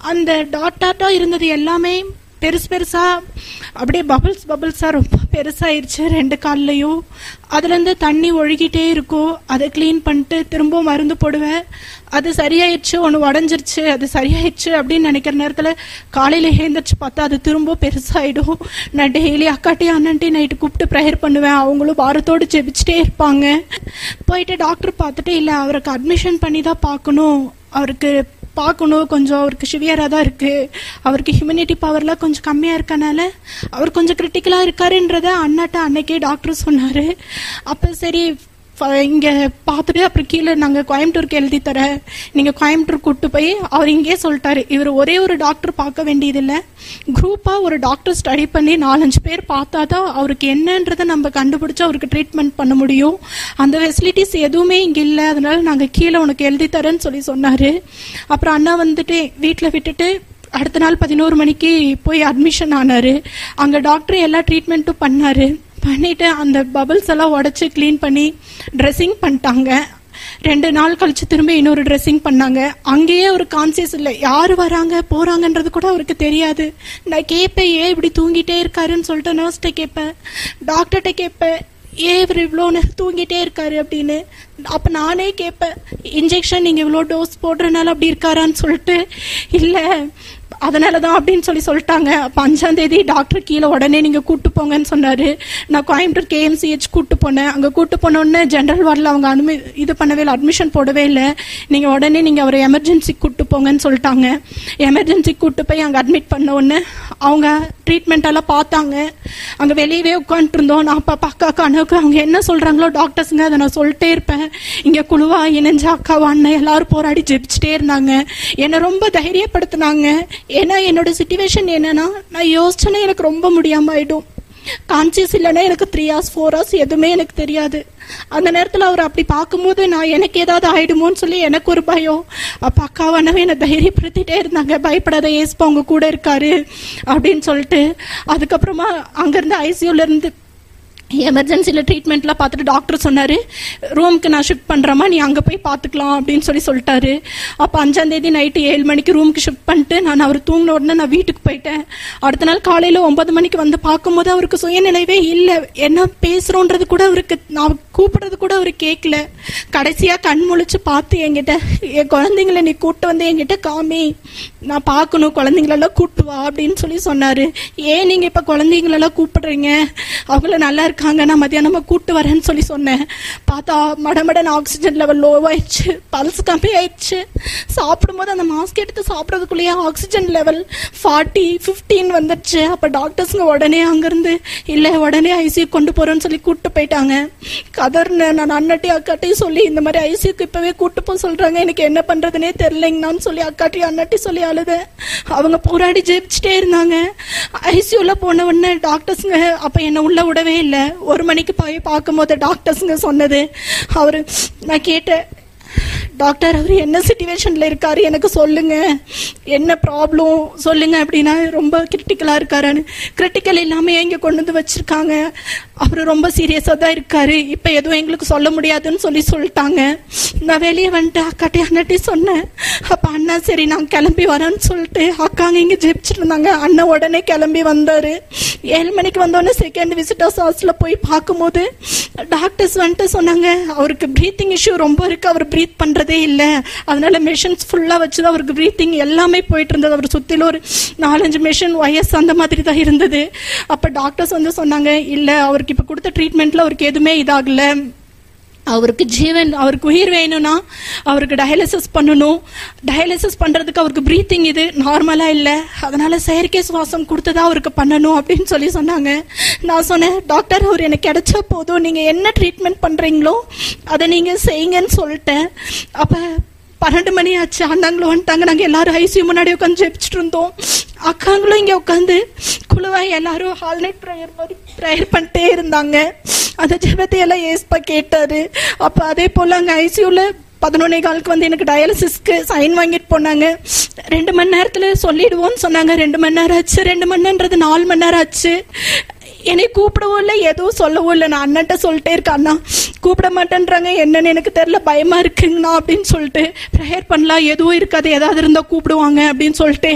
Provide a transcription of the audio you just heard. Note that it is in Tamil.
அந்த டாட் டாட்டா இருந்தது எல்லாமே பெருசு பெருசா அப்படியே பபிள்ஸ் பபிள்ஸா ரொம்ப பெருசாயிருச்சு ரெண்டு கால்லையும் அதுலேருந்து தண்ணி ஒழுகிட்டே இருக்கும் அதை க்ளீன் பண்ணிட்டு திரும்ப மருந்து போடுவேன் அது சரியாயிடுச்சு ஒன்று உடஞ்சிருச்சு அது சரியாயிடுச்சு அப்படின்னு நினைக்கிற நேரத்தில் காலையில் எழுந்திரிச்சு பார்த்தா அது திரும்ப பெருசாயிடும் நான் டெய்லி அக்காட்டி அண்ணன்ட்டி நைட்டு கூப்பிட்டு ப்ரேயர் பண்ணுவேன் அவங்களும் வாரத்தோடு ஜெபிச்சுட்டே இருப்பாங்க போயிட்டு டாக்டர் பார்த்துட்டு இல்லை அவருக்கு அட்மிஷன் பண்ணி தான் பார்க்கணும் அவருக்கு பார்க்கணும் கொஞ்சம் அவருக்கு சிவியராக தான் இருக்கு அவருக்கு ஹியூமனிட்டி பவர்லாம் கொஞ்சம் கம்மியாக இருக்கனால அவர் கொஞ்சம் கிரிட்டிக்கலாக இருக்காருன்றத அண்ணாட்ட அன்னைக்கே டாக்டர் சொன்னார் அப்போ சரி ஃப- இங்க பார்த்துட்டு அப்புறம் கீழே நாங்க கோயம்புத்தூருக்கு எழுதி தரேன் நீங்க கோயம்புத்தூர் கூட்டு போய் அவர் இங்கேயே சொல்லிட்டாரு இவர் ஒரே ஒரு டாக்டர் பார்க்க வேண்டியதில்லை குரூப்பா ஒரு டாக்டர் ஸ்டடி பண்ணி நாலஞ்சு பேர் பார்த்தா தான் அவருக்கு என்னன்றதை நம்ம கண்டுபிடிச்சு அவருக்கு ட்ரீட்மெண்ட் பண்ண முடியும் அந்த ஃபெசிலிட்டிஸ் எதுவுமே இங்க இல்லை அதனால நாங்க கீழே உனக்கு எழுதி தரேன்னு சொல்லி சொன்னாரு அப்புறம் அண்ணா வந்துட்டு வீட்டில் விட்டுட்டு அடுத்த நாள் பதினோரு மணிக்கு போய் அட்மிஷன் ஆனாரு அங்க டாக்டர் எல்லா ட்ரீட்மெண்ட்டும் பண்ணாரு பண்ணிட்டு அந்த பபிள்ஸ் எல்லாம் உடைச்சு க்ளீன் பண்ணி ட்ரெஸ்ஸிங் பண்ணிட்டாங்க ரெண்டு நாள் கழிச்சு திரும்ப இன்னொரு ட்ரெஸ்ஸிங் பண்ணாங்க அங்கேயே ஒரு கான்சியஸ் இல்லை யார் வராங்க போறாங்கன்றது கூட அவருக்கு தெரியாது நான் கேட்பேன் ஏன் இப்படி தூங்கிட்டே இருக்காருன்னு சொல்லிட்டு நர்ஸ்கிட்ட கேட்பேன் டாக்டர்கிட்ட கேட்பேன் ஏன் இவர் இவ்வளோ நேரம் தூங்கிட்டே இருக்காரு அப்படின்னு அப்போ நானே கேட்பேன் இன்ஜெக்ஷன் நீங்கள் இவ்வளோ டோஸ் போடுறனால அப்படி இருக்காரான்னு சொல்லிட்டு இல்லை அதனால தான் அப்படின்னு சொல்லி சொல்லிட்டாங்க அப்போ அஞ்சாம் தேதி டாக்டர் கீழே உடனே நீங்கள் கூட்டு போங்கன்னு சொன்னாரு நான் கோயம்புத்தூர் கேஎம்சிஹெச் கூட்டு போனேன் அங்கே கூட்டு போனோடனே ஜென்ரல் வார்டில் அவங்க அனுமதி இது பண்ணவே இல்லை அட்மிஷன் போடவே இல்லை நீங்கள் உடனே நீங்கள் அவரை எமர்ஜென்சி கூட்டு போங்கன்னு சொல்லிட்டாங்க எமர்ஜென்சி கூட்டு போய் அங்கே அட்மிட் பண்ண உடனே அவங்க ட்ரீட்மெண்ட் எல்லாம் பார்த்தாங்க அங்கே வெளியவே உட்காந்துட்டு இருந்தோம் நான் அப்பா அக்கா கணக்கு அவங்க என்ன சொல்கிறாங்களோ டாக்டர்ஸுங்க அதை நான் சொல்லிட்டே இருப்பேன் இங்கே குழுவா இணைஞ்ச அக்காவா அண்ணன் எல்லாரும் போராடி ஜெபிச்சுட்டே இருந்தாங்க என்னை ரொம்ப தைரியப்படுத்தினாங்க ஏன்னா என்னோட சுச்சுவேஷன் என்னன்னா நான் யோசிச்சேன்னா எனக்கு ரொம்ப முடியாம ஆயிடும் கான்சியஸ் இல்லைன்னா எனக்கு த்ரீ ஹவர்ஸ் ஃபோர் ஹவர்ஸ் எதுவுமே எனக்கு தெரியாது அந்த நேரத்தில் அவர் அப்படி பார்க்கும்போது நான் எனக்கு ஏதாவது ஆயிடுமோன்னு சொல்லி எனக்கு ஒரு பயம் அப்போ அக்காவானவே என்னை தைரியப்படுத்திட்டே இருந்தாங்க பயப்படாத ஏசுப்பா அவங்க கூட இருக்காரு அப்படின்னு சொல்லிட்டு அதுக்கப்புறமா அங்கேருந்து ஐசியூல இருந்து எமர்ஜென்சியில் ட்ரீட்மெண்ட்லாம் பார்த்துட்டு டாக்டர் சொன்னார் ரூமுக்கு நான் ஷிஃப்ட் பண்ணுறேம்மா நீ அங்கே போய் பார்த்துக்கலாம் அப்படின்னு சொல்லி சொல்லிட்டாரு அப்போ அஞ்சாந்தேதி நைட்டு ஏழு மணிக்கு ரூமுக்கு ஷிஃப்ட் பண்ணிட்டு நான் அவர் தூங்கின உடனே நான் வீட்டுக்கு போயிட்டேன் அடுத்த நாள் காலையில் ஒன்பது மணிக்கு வந்து பார்க்கும்போது அவருக்கு சுயநினைவே இல்லை என்ன பேசுகிறோன்றது கூட அவருக்கு நான் கூப்பிடுறது கூட அவர் கேட்கல கடைசியாக கண் முழிச்சு பார்த்து என்கிட்ட என் குழந்தைங்கள நீ கூட்டு வந்து என்கிட்ட காமி நான் பார்க்கணும் குழந்தைங்களெல்லாம் கூட்டு வா அப்படின்னு சொல்லி சொன்னார் ஏன் நீங்கள் இப்போ குழந்தைங்களெல்லாம் கூப்பிடுறீங்க அவங்கள நல்லா இருக்காங்க நான் மத்தியானமா கூட்டு வரேன்னு சொல்லி சொன்னேன் பார்த்தா மடமடன் ஆக்சிஜன் லெவல் லோ ஆயிடுச்சு பல்ஸ் கம்மி ஆயிடுச்சு சாப்பிடும்போது அந்த மாஸ்க் எடுத்து சாப்பிட்றதுக்குள்ளேயே ஆக்சிஜன் லெவல் ஃபார்ட்டி ஃபிஃப்டீன் வந்துடுச்சு அப்போ டாக்டர்ஸுங்க உடனே அங்கேருந்து இல்லை உடனே ஐசியூ கொண்டு போகிறோன்னு சொல்லி கூப்பிட்டு போயிட்டாங்க கதர்னேன் நான் அண்ணட்டி அக்காட்டையும் சொல்லி இந்த மாதிரி ஐசியூக்கு இப்போவே கூட்டு போக சொல்கிறாங்க எனக்கு என்ன பண்ணுறதுனே தெரிலைங்கண்ணான்னு சொல்லி அக்காட்டி அண்ணட்டி சொல்லி அழுதேன் அவங்க போராடி ஜெயிச்சுட்டே இருந்தாங்க ஐசியூவில் போன உடனே டாக்டர்ஸுங்க அப்போ என்னை உள்ள விடவே இல்லை ஒரு மணிக்கு போய் பார்க்கும்போது டாக்டர்ஸுங்க சொன்னது அவர் நான் கேட்டேன் டாக்டர் அவர் என்ன சுச்சுவேஷன்ல இருக்காரு எனக்கு சொல்லுங்க என்ன ப்ராப்ளம் சொல்லுங்க அப்படின்னா ரொம்ப கிரிட்டிக்கலா இருக்காருன்னு கிரிட்டிக்கல் இல்லாம இங்க கொண்டு வந்து வச்சிருக்காங்க அவர் ரொம்ப சீரியஸா தான் இருக்காரு இப்ப எதுவும் எங்களுக்கு சொல்ல முடியாதுன்னு சொல்லி சொல்லிட்டாங்க நான் வெளியே வந்துட்டு அக்காட்டி அண்ணாட்டி சொன்னேன் அப்ப அண்ணா சரி நான் கிளம்பி வரேன்னு சொல்லிட்டு அக்காங்க இங்க ஜெபிச்சிட்டு இருந்தாங்க அண்ணன் உடனே கிளம்பி வந்தாரு ஏழு மணிக்கு வந்தோடனே செகண்ட் விசிட்டர்ஸ் ஹவுஸ்ல போய் பார்க்கும்போது டாக்டர்ஸ் வந்துட்டு சொன்னாங்க அவருக்கு ப்ரீத்திங் இஷ்யூ ரொம்ப இருக்கு அவர் ப்ரீத் பண்றதே இல்லை அதனால மெஷின்ஸ் ஃபுல்லா வச்சுதான் அவருக்கு ப்ரீத்திங் எல்லாமே போயிட்டு இருந்தது அவர் சுத்தில ஒரு நாலஞ்சு மெஷின் ஒயஸ் அந்த மாதிரி தான் இருந்தது அப்ப டாக்டர்ஸ் வந்து சொன்னாங்க இல்ல அவருக்கு இப்ப கொடுத்த ட்ரீட்மெண்ட்ல அவருக்கு எதுவுமே இதாகல அவருக்கு ஜீவன் அவருக்கு உயிர் வேணும்னா அவருக்கு டயாலிசிஸ் பண்ணணும் டயாலிசிஸ் பண்றதுக்கு அவருக்கு ப்ரீத்திங் இது நார்மலா இல்லை அதனால செயற்கை சுவாசம் கொடுத்துதான் அவருக்கு பண்ணணும் அப்படின்னு சொல்லி சொன்னாங்க நான் சொன்னேன் டாக்டர் அவர் எனக்கு கிடைச்சா போதும் நீங்க என்ன ட்ரீட்மெண்ட் பண்றீங்களோ அதை நீங்க செய்யுங்கன்னு சொல்லிட்டேன் அப்ப பன்னெண்டு மணி ஆச்சு அண்ணாங்களும் வந்துட்டாங்க நாங்க எல்லாரும் ஐசியூ முன்னாடி உட்காந்து ஜெபிச்சுட்டு இருந்தோம் அக்காங்களும் இங்க உட்காந்து குழுவா எல்லாரும் ஹால் நைட் ப்ரேயர் மாதிரி ப்ரேயர் பண்ணிட்டே இருந்தாங்க அந்த ஜெபத்தை எல்லாம் ஏஸ்பா கேட்டாரு அப்ப அதே போல அங்க ஐசியூல பதினொன்னே காலுக்கு வந்து எனக்கு டயாலிசிஸ்க்கு சைன் வாங்கிட்டு போனாங்க ரெண்டு மணி நேரத்துல சொல்லிடுவோம்னு சொன்னாங்க ரெண்டு மணி நேரம் ஆச்சு ரெண்டு மணி நேரம்ன்றது நாலு மணி நேரம் ஆச்சு என்னை கூப்பிடவும் இல்லை எதுவும் சொல்லவும் இல்லை நான் அண்ணன்ட்ட சொல்லிட்டே இருக்கேன் அண்ணா கூப்பிட மாட்டேன்றாங்க என்னன்னு எனக்கு தெரியல பயமா இருக்குங்கண்ணா அப்படின்னு சொல்லிட்டு ப்ரேயர் பண்ணலாம் எதுவும் இருக்காது ஏதாவது இருந்தா கூப்பிடுவாங்க அப்படின்னு சொல்லிட்டு